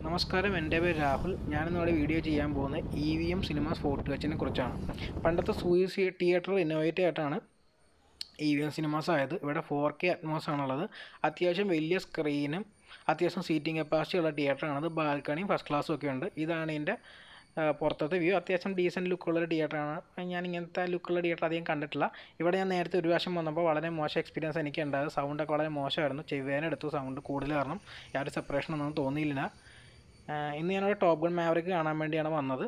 നമസ്കാരം എൻ്റെ പേര് രാഹുൽ ഞാനിന്നിവിടെ വീഡിയോ ചെയ്യാൻ പോകുന്നത് E V M cinemas fort വെച്ചിനെ കുറിച്ചാണ് പണ്ടത്തെ സൂയിസ് തിയേറ്റർ ഇന്നോവേറ്റ് ആയിട്ടാണ് ഇ വി എം സിനിമാസ് ആയത് ഇവിടെ ഫോർ കെ അറ്റ്മോസ് ആണുള്ളത് അത്യാവശ്യം വലിയ സ്ക്രീനും അത്യാവശ്യം സീറ്റിംഗ് കപ്പാസിറ്റി ഉള്ള തിയേറ്ററാണത് ബാൽക്കണിയും ഫസ്റ്റ് ക്ലാസ്സും ഒക്കെ ഉണ്ട് ഇതാണ് ഇതിൻ്റെ പുറത്തത്തെ വ്യൂ അത്യാവശ്യം ഡീസൻറ്റ് ലുക്കുള്ളൊരു തിയേറ്ററാണ് ഞാൻ ഇങ്ങനത്തെ ലുക്കുള്ള തിയേറ്റർ അധികം കണ്ടിട്ടില്ല ഇവിടെ ഞാൻ നേരത്തെ ഒരു പ്രാവശ്യം വന്നപ്പോൾ വളരെ മോശം എക്സ്പീരിയൻസ് എനിക്ക് ഉണ്ടായത് സൗണ്ടൊക്കെ വളരെ മോശമായിരുന്നു ചെവിയാനെടുത്തു സൗണ്ട് കൂടുതൽ കാരണം യാതൊരു സെപ്പറേഷൻ ഒന്നും തോന്നിയില്ല ആഹ് ഇന്ന് ഞാനവിടെ ടോപ്പ് ഗൺ മാവറിക്ക് കാണാൻ വേണ്ടിയാണ് വന്നത്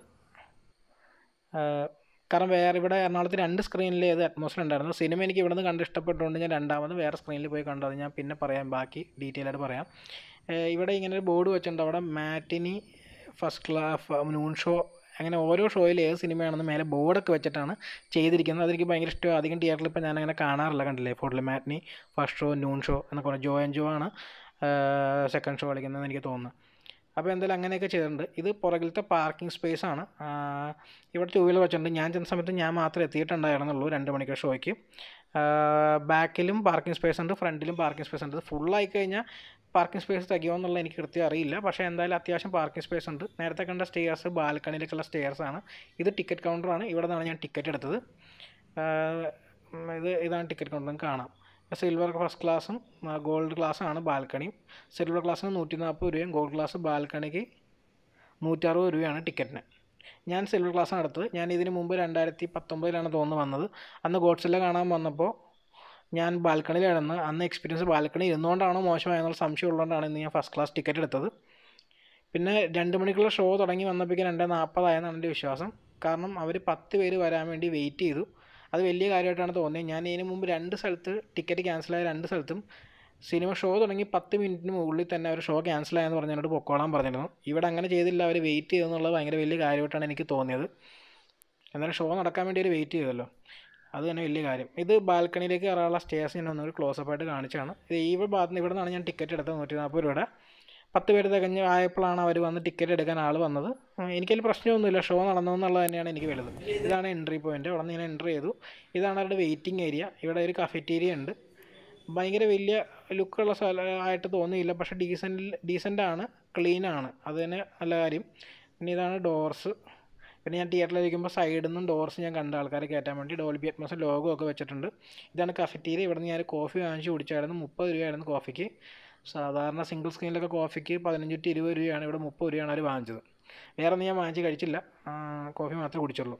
ആഹ് കാരണം വേറെ ഇവിടെ എറണാകുളത്ത് രണ്ട് സ്ക്രീനിൽ ഏത് അറ്റ്മോസ്ഫിയർ ഉണ്ടായിരുന്നു സിനിമ എനിക്ക് ഇവിടെ നിന്ന് കണ്ട് ഇഷ്ടപ്പെട്ടുകൊണ്ട് ഞാൻ രണ്ടാമത് വേറെ സ്ക്രീനിൽ പോയി കണ്ടു അത് ഞാൻ പിന്നെ പറയാം ബാക്കി ഡീറ്റെയിൽ ആയിട്ട് പറയാം ആഹ് ഇവിടെ ഇങ്ങനെ ഒരു ബോർഡ് വെച്ചിട്ടുണ്ട് അവിടെ matinee first class noon show അങ്ങനെ ഓരോ ഷോയിൽ ഏത് സിനിമയാണെന്ന് മേലെ ബോർഡൊക്കെ വെച്ചിട്ടാണ് ചെയ്തിരിക്കുന്നത് അതെനിക്ക് ഭയങ്കര ഇഷ്ടം അധികം തിയേറ്ററിൽ ഇപ്പോൾ ഞാനങ്ങനെ കാണാറില്ല കണ്ടില്ലേ ഫോട്ടിൽ matinee first show noon show എന്നൊക്കെ പറഞ്ഞാൽ ജോ ആൻഡ് ജോ ആണ് സെക്കൻഡ് ഷോ കളിക്കുന്നതെന്ന് എനിക്ക് തോന്നുന്നു അപ്പോൾ എന്തായാലും അങ്ങനെയൊക്കെ ചെയ്തിട്ടുണ്ട് ഇത് പുറകിലത്തെ പാർക്കിംഗ് സ്പേസ് ആണ് ആഹ് ഇവിടെ ടൂ വീലർ വെച്ചിട്ടുണ്ട് ഞാൻ ചെന്ന സമയത്ത് ഞാൻ മാത്രമേ എത്തിയിട്ടുണ്ടായിരുന്നുള്ളൂ രണ്ട് മണിക്കൂർ ഷോയ്ക്ക് ബാക്കിലും പാർക്കിംഗ് സ്പേസ് ഉണ്ട് ഫ്രണ്ടിലും പാർക്കിംഗ് സ്പേസ് ഉണ്ട് ഫുള്ളായി കഴിഞ്ഞാൽ പാർക്കിംഗ് സ്പേസ് തികയോ എന്നുള്ളത് എനിക്ക് കൃത്യം അറിയില്ല പക്ഷേ എന്തായാലും അത്യാവശ്യം പാർക്കിംഗ് സ്പേസ് ഉണ്ട് നേരത്തെ കണ്ട സ്റ്റെയർസ് ബാൽക്കണിയിലേക്കുള്ള സ്റ്റെയർസ് ആണ് ഇത് ടിക്കറ്റ് കൗണ്ടറാണ് ഇവിടെ നിന്നാണ് ഞാൻ ടിക്കറ്റ് എടുത്തത് ആഹ് ഇത് ഇതാണ് ടിക്കറ്റ് കൗണ്ടർ നിങ്ങൾക്ക് കാണാം സിൽവർ ഫസ്റ്റ് ക്ലാസ്സും ഗോൾഡ് ക്ലാസ്സാണ് ബാൽക്കണിയും സിൽവർ ക്ലാസ്സിന് നൂറ്റി നാൽപ്പത് രൂപയും ഗോൾഡ് ക്ലാസ് ബാൽക്കണിക്ക് നൂറ്ററുപത് രൂപയാണ് ടിക്കറ്റിന് ഞാൻ സിൽവർ ക്ലാസ്സാണ് എടുത്തത് ഞാൻ ഇതിന് മുമ്പ് രണ്ടായിരത്തി പത്തൊമ്പതിലാണ് തോന്നുന്നു വന്നത് അന്ന് ഗോഡ്സില്ല കാണാൻ വന്നപ്പോൾ ഞാൻ ബാൽക്കണിയിലായിരുന്നു അന്ന് എക്സ്പീരിയൻസ് ബാൽക്കണി ഇരുന്നുകൊണ്ടാണോ മോശമായെന്നുള്ള സംശയം ഉള്ളതുകൊണ്ടാണ് ഇന്ന് ഞാൻ ഫസ്റ്റ് ക്ലാസ് ടിക്കറ്റ് എടുത്തത് പിന്നെ രണ്ട് മണിക്കുള്ള ഷോ തുടങ്ങി വന്നപ്പോഴേക്കും രണ്ട് നാൽപ്പതായെന്നാണ് എൻ്റെ വിശ്വാസം കാരണം അവർ പത്ത് പേര് വരാൻ വേണ്ടി വെയിറ്റ് ചെയ്തു അത് വലിയ കാര്യമായിട്ടാണ് തോന്നിയത് ഞാൻ ഇതിന് മുമ്പ് രണ്ട് സ്ഥലത്ത് ടിക്കറ്റ് ക്യാൻസലായ രണ്ട് സ്ഥലത്തും സിനിമ ഷോ തുടങ്ങി പത്ത് മിനിറ്റിന് മുകളിൽ തന്നെ അവർ ഷോ ക്യാൻസലായെന്ന് പറഞ്ഞ് എന്നോട് പൊക്കോളാൻ പറഞ്ഞിരുന്നു ഇവിടെ അങ്ങനെ ചെയ്തില്ല അവർ വെയിറ്റ് ചെയ്തെന്നുള്ളത് ഭയങ്കര വലിയ കാര്യമായിട്ടാണ് എനിക്ക് തോന്നിയത് എന്നാലും ഷോ നടക്കാൻ വേണ്ടി അവർ വെയിറ്റ് ചെയ്തല്ലോ അത് തന്നെ വലിയ കാര്യം ഇത് ബാൽക്കണിയിലേക്ക് കയറാനുള്ള സ്റ്റേഴ്സ് ഞാൻ ഒന്നൊരു ക്ലോസപ്പ് ആയിട്ട് കാണിച്ചാണ് ഇത് ഈ ഭാഗത്ത് നിന്ന് ഇവിടെ നിന്നാണ് ഞാൻ ടിക്കറ്റ് എടുത്തത് നൂറ്റി നാൽപ്പത് രൂപയുടെ പത്ത് പേര് തികഞ്ഞ് ആയപ്പോഴാണ് അവർ വന്ന് ടിക്കറ്റ് എടുക്കാൻ ആൾ വന്നത് ഉം, എനിക്കതിൽ പ്രശ്നമൊന്നുമില്ല ഷോ നടന്നു എന്നുള്ളത് തന്നെയാണ് എനിക്ക് വലുത് ഇതാണ് എൻട്രി പോയിന്റ് അവിടെ നിന്ന് ഞാൻ എൻ്റർ ചെയ്തു ഇതാണ് അവരുടെ വെയിറ്റിംഗ് ഏരിയ ഇവിടെ ഒരു കഫറ്റേരിയ ഉണ്ട് ഭയങ്കര വലിയ ലുക്കുള്ള സ്ഥലമായിട്ട് തോന്നിയില്ല പക്ഷേ ഡീസൻ്റ് ഡീസൻ്റ് ആണ് ക്ലീൻ ആണ് അത് തന്നെ നല്ല കാര്യം പിന്നെ ഇതാണ് ഡോർസ് പിന്നെ ഞാൻ തിയേറ്ററിൽ ഇരിക്കുമ്പോൾ സൈഡിൽ നിന്നും ഡോർസ് ഞാൻ കണ്ട ആൾക്കാരെ കയറ്റാൻ വേണ്ടി ഡോൾബി അറ്റ്മോസ് ലോഗോ ഒക്കെ വെച്ചിട്ടുണ്ട് ഇതാണ് കഫറ്റീരിയ ഇവിടെ നിന്ന് ഞാൻ കോഫി വാങ്ങിച്ച് കുടിച്ചായിരുന്നു മുപ്പത് രൂപയായിരുന്നു കോഫിക്ക് സാധാരണ സിംഗിൾ സ്ക്രീനിലൊക്കെ കോഫിക്ക് പതിനഞ്ച് ടു ഇരുപത് രൂപയാണ് ഇവിടെ മുപ്പത് രൂപയാണ് അവർ വാങ്ങിച്ചത് വേറെ ഒന്നും ഞാൻ വാങ്ങിച്ച് കഴിച്ചില്ല ആ, കോഫി മാത്രമേ കുടിച്ചുള്ളൂ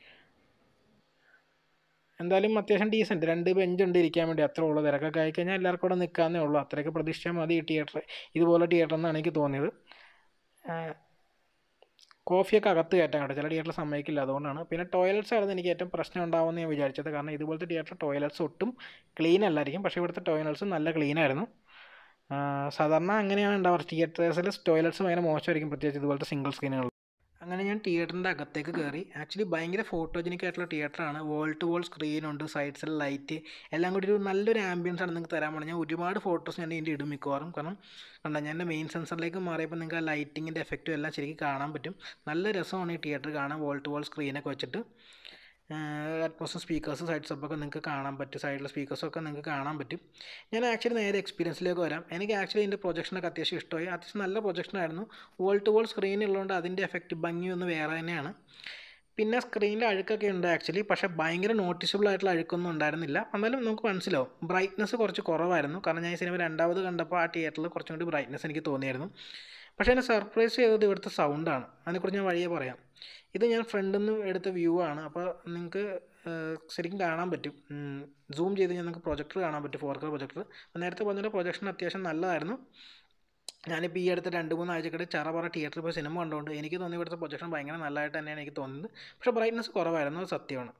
എന്തായാലും അത്യാവശ്യം ഡീസൻറ്റ് രണ്ട് ബെഞ്ച് ഉണ്ട് ഇരിക്കാൻ വേണ്ടി അത്രേ ഉള്ളൂ തിരക്കൊക്കെ ആയി കഴിഞ്ഞാൽ എല്ലാവർക്കും ഇവിടെ നിൽക്കാന്നേ ഉള്ളൂ അത്രയൊക്കെ പ്രതീക്ഷിച്ചാൽ മതി ഈ തിയേറ്റർ ഇതുപോലെ തിയേറ്റർ എന്നാണ് എനിക്ക് തോന്നിയത് ആ, കോഫിയൊക്കെ അകത്ത് കയറ്റാൻ കേട്ടോ ചില തിയേറ്റർ സമ്മതിക്കില്ല അതുകൊണ്ടാണ് പിന്നെ ടോയ്ലറ്റ്സ് ആയിരുന്നു എനിക്ക് ഏറ്റവും പ്രശ്നം ഉണ്ടാവുമെന്ന് ഞാൻ വിചാരിച്ചത് കാരണം ഇതുപോലത്തെ തിയേറ്റർ ടോയ്ലറ്റ്സ് ഒട്ടും ക്ലീൻ അല്ലായിരിക്കും പക്ഷേ ഇവിടുത്തെ ടോയ്ലറ്റ്സ് നല്ല ക്ലീൻ ആയിരുന്നു ആ, സാധാരണ അങ്ങനെയാണ് ഉണ്ടാവാറ് തിയേറ്റേഴ്സിൽ ടോയ്ലറ്റ്സ് ഭയങ്കര മോശമായിരിക്കും പ്രത്യേകിച്ച് ഇതുപോലത്തെ സിംഗിൾ സ്ക്രീനുകൾ അങ്ങനെ ഞാൻ തിയേറ്ററിൻ്റെ അകത്തേക്ക് കയറി ആക്ച്വലി ഭയങ്കര ഫോട്ടോജനിക് ആയിട്ടുള്ള തിയേറ്ററാണ് വോൾ ടു വോൾ സ്ക്രീനുണ്ട് സൈഡ്സിൽ ലൈറ്റ് എല്ലാം കൂടി ഒരു നല്ലൊരു ആംബിയൻസ് ആണ് നിങ്ങൾക്ക് തരാൻ പോകുന്നത് ഞാൻ ഒരുപാട് ഫോട്ടോസ് ഞാൻ ഇതിൻ്റെ ഇടും മിക്കവാറും കാരണം കണ്ട ഞാൻ എൻ്റെ മെയിൻ സെൻസറിലേക്ക് മാറിയപ്പോൾ നിങ്ങൾക്ക് ആ ലൈറ്റിങ്ങിൻ്റെ എഫക്റ്റും എല്ലാം ശരിക്കും കാണാൻ പറ്റും നല്ല രസമാണ് ഈ തിയേറ്റർ കാണാൻ വോൾ ടു വോൾ സ്ക്രീനൊക്കെ വെച്ചിട്ട് അറ്റ്മോസ് സ്പീക്കേഴ്സ് സൈഡ് സബൊക്കെ നിങ്ങൾക്ക് കാണാൻ പറ്റും സൈഡിലെ സ്പീക്കേഴ്സൊക്കെ നിങ്ങൾക്ക് കാണാൻ പറ്റും ഞാൻ ആക്ച്വലി നേരെ എക്സ്പീരിയൻസിലേക്ക് വരാം എനിക്ക് ആക്ച്വലി ഇതിൻ്റെ പ്രൊജക്ഷനൊക്കെ അത്യാവശ്യം ഇഷ്ടമായി അത്യാവശ്യം നല്ല പ്രൊജക്ഷനായിരുന്നു വോൾ ടു വോൾ സ്ക്രീൻ ഉള്ളതുകൊണ്ട് അതിൻ്റെ എഫക്റ്റ് ഭംഗിയൊന്ന് വേറെ തന്നെയാണ് പിന്നെ സ്ക്രീനിൽ അഴുക്കൊക്കെ ഉണ്ട് ആക്ച്വലി പക്ഷേ ഭയങ്കര നോട്ടീസബിൾ ആയിട്ടുള്ള അഴുക്കൊന്നും ഉണ്ടായിരുന്നില്ല എന്നാലും നമുക്ക് മനസ്സിലാവും ബ്രൈറ്റ്നസ് കുറച്ച് കുറവായിരുന്നു കാരണം ഞാൻ ഈ സിനിമ രണ്ടാമത് കണ്ടപ്പോൾ ആ തിയേറ്ററിൽ കുറച്ചും കൂടി ബ്രൈറ്റ്നസ് എനിക്ക് തോന്നിയായിരുന്നു പക്ഷേ എന്നെ സർപ്രൈസ് ചെയ്തത് ഇവിടുത്തെ സൗണ്ടാണ് അതിനെക്കുറിച്ച് ഞാൻ വഴിയെ പറയാം ഇത് ഞാൻ ഫ്രണ്ടിൽ നിന്ന് എടുത്ത വ്യൂ ആണ് അപ്പോൾ നിങ്ങൾക്ക് ശരിക്കും കാണാൻ പറ്റും സൂം ചെയ്ത് ഞാൻ നിങ്ങൾക്ക് പ്രൊജക്ടർ കാണാൻ പറ്റും ഫോർ കെ പ്രൊജക്ടർ നേരത്തെ പറഞ്ഞ പ്രൊജക്ഷൻ അത്യാവശ്യം നല്ലതായിരുന്നു ഞാനിപ്പോൾ ഈ അടുത്ത രണ്ട് മൂന്ന് ആഴ്ചക്കിടെ ചറപറ തിയേറ്ററിൽ പോയി സിനിമ കണ്ടുകൊണ്ട് എനിക്ക് തോന്നി ഇവിടുത്തെ പ്രൊജക്ഷൻ ഭയങ്കര നല്ലതായിട്ട് തന്നെയാണ് എനിക്ക് തോന്നുന്നത് പക്ഷേ ബ്രൈറ്റ്നസ് കുറവായിരുന്നു അത് സത്യമാണ്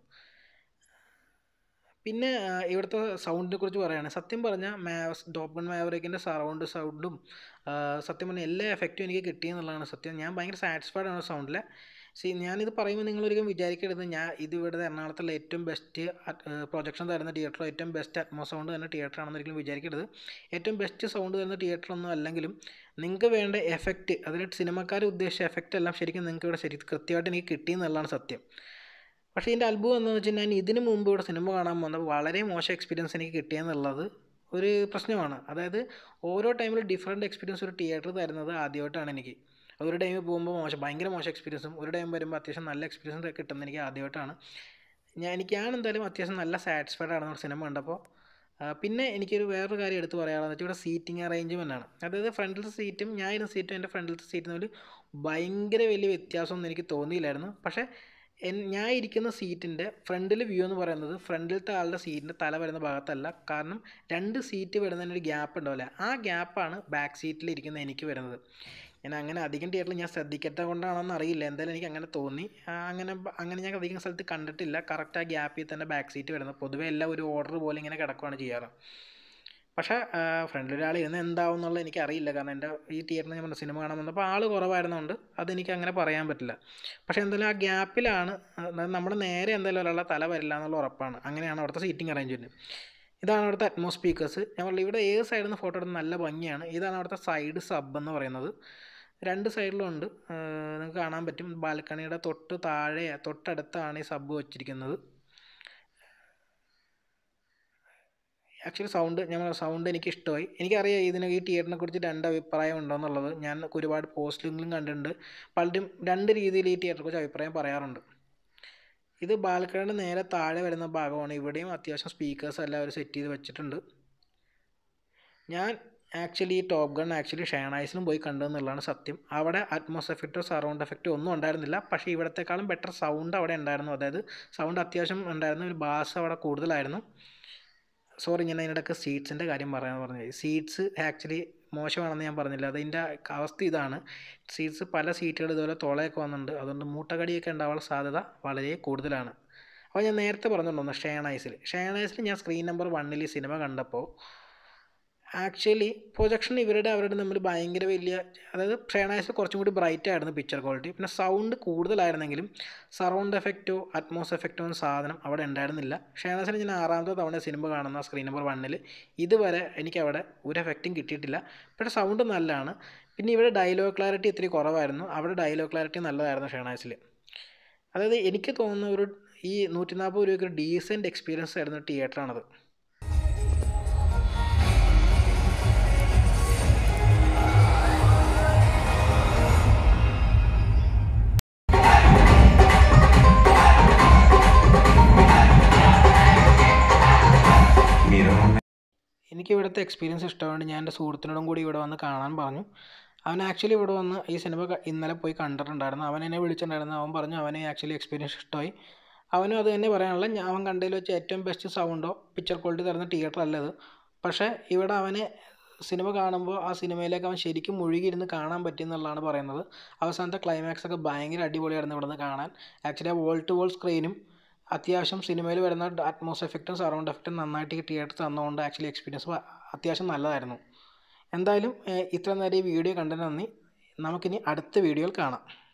പിന്നെ ആ, ഇവിടുത്തെ സൗണ്ടിനെ കുറിച്ച് പറയുകയാണ് സത്യം പറഞ്ഞാൽ മാ ഡോപ്പൺ മാവറിക്കിൻ്റെ സറൗണ്ട് സൗണ്ടും ആ, സത്യം പറഞ്ഞാൽ എല്ലാ എഫക്റ്റും എനിക്ക് കിട്ടിയെന്നുള്ളതാണ് സത്യം ഞാൻ ഭയങ്കര സാറ്റിസ്ഫൈഡ് ആണ് സൗണ്ടിൽ സി ഞാനിത് പറയുമ്പോൾ നിങ്ങളൊരിക്കലും വിചാരിക്കരുത് ഞാൻ ഇത് ഇവിടെ എറണാകുളത്തുള്ള ഏറ്റവും ബെസ്റ്റ് പ്രൊജക്ഷൻ തരുന്ന തിയേറ്റർ ഏറ്റവും ബെസ്റ്റ് അറ്റ്മോ സൗണ്ട് തരുന്ന തിയേറ്റർ ആണെന്ന് ഒരിക്കലും വിചാരിക്കരുത് ഏറ്റവും ബെസ്റ്റ് സൗണ്ട് തരുന്ന തിയേറ്റർ ഒന്നും അല്ലെങ്കിലും നിങ്ങൾക്ക് വേണ്ട എഫക്റ്റ് അതിൽ സിനിമക്കാർ ഉദ്ദേശിച്ച എഫക്റ്റ് എല്ലാം ശരിക്കും നിങ്ങൾക്ക് ഇവിടെ ശരി കൃത്യമായിട്ട് എനിക്ക് കിട്ടിയെന്നുള്ളതാണ് സത്യം പക്ഷേ ഇതിൻ്റെ അത്ഭുതം എന്താണെന്ന് വെച്ചാൽ ഞാൻ ഇതിന് മുമ്പ് ഇവിടെ സിനിമ കാണാൻ വന്നപ്പോൾ വളരെ മോശം എക്സ്പീരിയൻസ് എനിക്ക് കിട്ടിയെന്നുള്ളത് ഒരു പ്രശ്നമാണ് അതായത് ഓരോ ടൈമിലും ഡിഫറെൻറ്റ് എക്സ്പീരിയൻസ് ഒരു തിയേറ്റർ തരുന്നത് ആദ്യമായിട്ടാണ് എനിക്ക് ഒരു ടൈമിൽ പോകുമ്പോൾ മോശം ഭയങ്കര മോശം എക്സ്പീരിയൻസും ഒരു ടൈം വരുമ്പോൾ അത്യാവശ്യം നല്ല എക്സ്പീരിയൻസ് കിട്ടുന്നത് എനിക്ക് ആദ്യമായിട്ടാണ് ഞാൻ എനിക്കാണ് എന്തായാലും അത്യാവശ്യം നല്ല സാറ്റിസ്ഫൈഡ് ആണ് സിനിമ കണ്ടപ്പോൾ ആ, പിന്നെ എനിക്കൊരു വേറൊരു കാര്യം എടുത്ത് പറയാനുള്ളത് വെച്ചാൽ ഇവിടെ സീറ്റിംഗ് അറേഞ്ച്മെൻ്റ് ആണ് അതായത് ഫ്രണ്ടിലത്തെ സീറ്റും ഞാൻ ഇരുന്ന സീറ്റും എൻ്റെ ഫ്രണ്ടിലത്തെ സീറ്റും തമ്മിൽ ഭയങ്കര വലിയ വ്യത്യാസമൊന്നും എനിക്ക് തോന്നിയില്ലായിരുന്നു പക്ഷേ എൻ- ഞാൻ ഇരിക്കുന്ന സീറ്റിൻ്റെ ഫ്രണ്ടിൽ വ്യൂ എന്ന് പറയുന്നത് ഫ്രണ്ടിലത്തെ ആളുടെ സീറ്റിൻ്റെ തല വരുന്ന ഭാഗത്തല്ല കാരണം രണ്ട് സീറ്റ് വരുന്നതിന് ഒരു ഗ്യാപ്പ് ഉണ്ടാവില്ല ആ ഗ്യാപ്പാണ് ബാക്ക് സീറ്റിൽ ഇരിക്കുന്ന എനിക്ക് വരുന്നത് ഞാൻ അങ്ങനെ അധികം തിയേറ്ററിൽ ഞാൻ ശ്രദ്ധിക്കാത്ത കൊണ്ടാണോന്ന് അറിയില്ല എന്തായാലും എനിക്ക് അങ്ങനെ തോന്നി ആ, അങ്ങനെ ബ- അങ്ങനെ ഞാൻ അധികം സ്ഥലത്ത് കണ്ടിട്ടില്ല കറക്റ്റ് ആ ഗ്യാപ്പിൽ തന്നെ ബാക്ക് സീറ്റ് വരുന്നത് പൊതുവേ എല്ലാം ഒരു ഓർഡർ പോലെ ഇങ്ങനെ കിടക്കുകയാണ് ചെയ്യാറ് പക്ഷേ ഫ്രണ്ടിൽ ഒരാൾ ഇരുന്ന് എന്താവും എന്നുള്ളത് എനിക്കറിയില്ല കാരണം എൻ്റെ ഈ തിയേറ്ററിൽ ഞാൻ പറഞ്ഞ സിനിമ കാണാൻ വന്നപ്പോൾ ആൾ കുറവായിരുന്നതുകൊണ്ട് അതെനിക്ക് അങ്ങനെ പറയാൻ പറ്റില്ല പക്ഷേ എന്തായാലും ആ ഗ്യാപ്പിലാണ് അതായത് നമ്മുടെ നേരെ എന്തായാലും ഒരാളുടെ തല വരില്ല എന്നുള്ള ഉറപ്പാണ് അങ്ങനെയാണ് അവിടുത്തെ സീറ്റിംഗ് അറേഞ്ച്മെൻറ്റ് ഇതാണ് അവിടുത്തെ അറ്റ്മോ സ്പീക്കേഴ്സ് ഞാൻ പറഞ്ഞില്ല ഇവിടെ ഏത് സൈഡിൽ നിന്ന് ഫോട്ടോ എടുത്ത് നല്ല ഭംഗിയാണ് ഇതാണ് അവിടുത്തെ സൈഡ് സബ് എന്ന് പറയുന്നത് രണ്ട് സൈഡിലും ഉണ്ട് നിങ്ങൾക്ക് കാണാൻ പറ്റും ബാൽക്കണിയുടെ തൊട്ട് താഴെ തൊട്ടടുത്താണ് ഈ സബ് വെച്ചിരിക്കുന്നത് ആക്ച്വലി സൗണ്ട് ഞാൻ സൗണ്ട് എനിക്ക് ഇഷ്ടമായി എനിക്കറിയാം ഇതിന് ഈ തിയേറ്ററിനെ കുറിച്ച് രണ്ട് അഭിപ്രായം ഉണ്ടോയെന്നുള്ളത് ഞാൻ ഒരുപാട് പോസ്റ്റിലും കണ്ടിട്ടുണ്ട് പലരും രണ്ട് രീതിയിൽ ഈ തിയേറ്ററെ കുറിച്ച് അഭിപ്രായം പറയാറുണ്ട് ഇത് ബാൽക്കണിയുടെ നേരെ താഴെ വരുന്ന ഭാഗമാണ് ഇവിടെയും അത്യാവശ്യം സ്പീക്കേഴ്സ് എല്ലാം അവർ സെറ്റ് ചെയ്ത് വെച്ചിട്ടുണ്ട് ഞാൻ ആക്ച്വലി ഈ ടോപ്പ് ഗൺ ആക്ച്വലി ഷേണൈസിലും പോയി കണ്ടു എന്നുള്ളതാണ് സത്യം അവിടെ അറ്റ്മോസ് എഫക്റ്റോ സറൗണ്ട് എഫക്റ്റോ ഒന്നും ഉണ്ടായിരുന്നില്ല പക്ഷേ ഇവിടത്തെക്കാളും ബെറ്റർ സൗണ്ട് അവിടെ ഉണ്ടായിരുന്നു അതായത് സൗണ്ട് അത്യാവശ്യം ഉണ്ടായിരുന്നു ഒരു ബാസ് അവിടെ കൂടുതലായിരുന്നു സോറി ഞാൻ അതിനിടയ്ക്ക് സീറ്റ്സിൻ്റെ കാര്യം പറയാൻ പറഞ്ഞത് സീറ്റ്സ് ആക്ച്വലി മോശമാണെന്ന് ഞാൻ പറഞ്ഞില്ല അതിൻ്റെ അവസ്ഥ ഇതാണ് സീറ്റ്സ് പല സീറ്റുകൾ ഇതുപോലെ തുളയൊക്കെ വന്നിട്ടുണ്ട് അതുകൊണ്ട് മൂട്ടകടിയൊക്കെ ഉണ്ടാവാനുള്ള സാധ്യത വളരെ കൂടുതലാണ് അപ്പോൾ ഞാൻ നേരത്തെ പറഞ്ഞിട്ടുണ്ടോ ഷേണൈസിൽ ഷേണൈസിൽ ഞാൻ സ്ക്രീൻ നമ്പർ വണ്ണിൽ ഈ സിനിമ കണ്ടപ്പോൾ ആക്ച്വലി പ്രൊജക്ഷൻ ഇവരുടെ അവരുടെ തമ്മിൽ ഭയങ്കര വലിയ അതായത് ഷേണൈസിൽ കുറച്ചും കൂടി ബ്രൈറ്റ് ആയിരുന്നു പിക്ചർ ക്വാളിറ്റി പിന്നെ സൗണ്ട് കൂടുതലായിരുന്നെങ്കിലും സറൗണ്ട് എഫക്റ്റോ അറ്റ്മോസ് എഫക്റ്റോ ഒന്നും സാധനം അവിടെ ഉണ്ടായിരുന്നില്ല ഷേണൈസിൽ ഞാൻ ആറാമത്തെ തവണ സിനിമ കാണുന്ന സ്ക്രീൻ നമ്പർ വണ്ണിൽ ഇതുവരെ എനിക്ക് അവിടെ ഒരു എഫക്റ്റും കിട്ടിയിട്ടില്ല പക്ഷേ സൗണ്ട് നല്ലതാണ് പിന്നെ ഇവിടെ ഡയലോഗ് ക്ലാരിറ്റി ഇത്തിരി കുറവായിരുന്നു അവിടെ ഡയലോഗ് ക്ലാരിറ്റി നല്ലതായിരുന്നു ഷേണൈസിൽ അതായത് എനിക്ക് തോന്നുന്ന ഒരു ഈ നൂറ്റി നാൽപ്പത് രൂപയ്ക്ക് ഒരു ഡീസൻറ്റ് എക്സ്പീരിയൻസ് ആയിരുന്നു തിയേറ്ററാണത് എനിക്ക് ഇവിടുത്തെ എക്സ്പീരിയൻസ് ഇഷ്ടമായതുകൊണ്ട് ഞാൻ എൻ്റെ സുഹൃത്തിനോടും കൂടി ഇവിടെ വന്ന് കാണാൻ പറഞ്ഞു അവൻ ആക്ച്വലി ഇവിടെ വന്ന് ഈ സിനിമ ക- ഇന്നലെ പോയി കണ്ടിട്ടുണ്ടായിരുന്നു അവൻ എന്നെ വിളിച്ചിട്ടുണ്ടായിരുന്നു അവൻ പറഞ്ഞു അവന് ആക്ച്വലി എക്സ്പീരിയൻസ് ഇഷ്ടമായി അവനും അത് തന്നെ പറയാനുള്ള ഞാൻ അവൻ കണ്ടതിൽ വെച്ച് ഏറ്റവും ബെസ്റ്റ് സൗണ്ടോ പിക്ചർ ക്വാളിറ്റി തരുന്ന തിയേറ്റർ അല്ല ഇത് പക്ഷേ ഇവിടെ അവന് സിനിമ കാണുമ്പോൾ ആ സിനിമയിലേക്ക് അവൻ ശരിക്കും മുഴുകിയിരുന്ന് കാണാൻ പറ്റി എന്നുള്ളതാണ് പറയുന്നത് അവസാനത്തെ ക്ലൈമാക്സ് ഒക്കെ ഭയങ്കര അടിപൊളിയായിരുന്നു ഇവിടെ നിന്ന് കാണാൻ ആക്ച്വലി ആ വോൾ ടു വോൾ സ്ക്രീനും അത്യാവശ്യം സിനിമയിൽ വരുന്ന അറ്റ്മോസ് എഫക്റ്റും സറൗണ്ട് എഫക്റ്റും നന്നായിട്ട് ഈ തിയേറ്റർ തന്നുകൊണ്ട് ആക്ച്വലി എക്സ്പീരിയൻസ് അത്യാവശ്യം നല്ലതായിരുന്നു എന്തായാലും ഏഹ്, ഇത്ര നേരം ഈ വീഡിയോ കണ്ടതിന് നന്ദി നമുക്കിനി അടുത്ത വീഡിയോയിൽ കാണാം